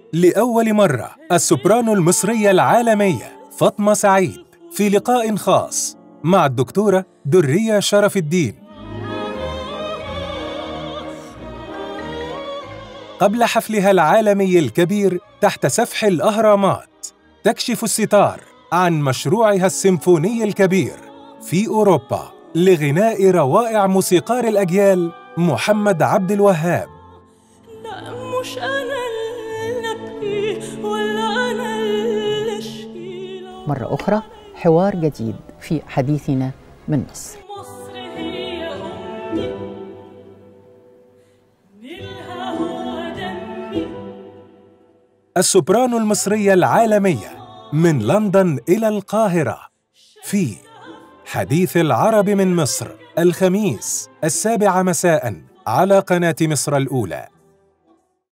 لأول مرة السوبرانو المصرية العالمية فاطمة سعيد في لقاء خاص مع الدكتورة درية شرف الدين قبل حفلها العالمي الكبير تحت سفح الأهرامات تكشف الستار عن مشروعها السيمفوني الكبير في أوروبا لغناء روائع موسيقار الأجيال محمد عبد الوهاب لا مش أنا اللي أبكي ولا أنا اللي أشكي مرة أخرى حوار جديد في حديثنا من مصر مصر هي أمي نيلها هو دمي السوبرانو المصرية العالمية من لندن إلى القاهرة في حديث العرب من مصر الخميس السابعة مساء على قناة مصر الأولى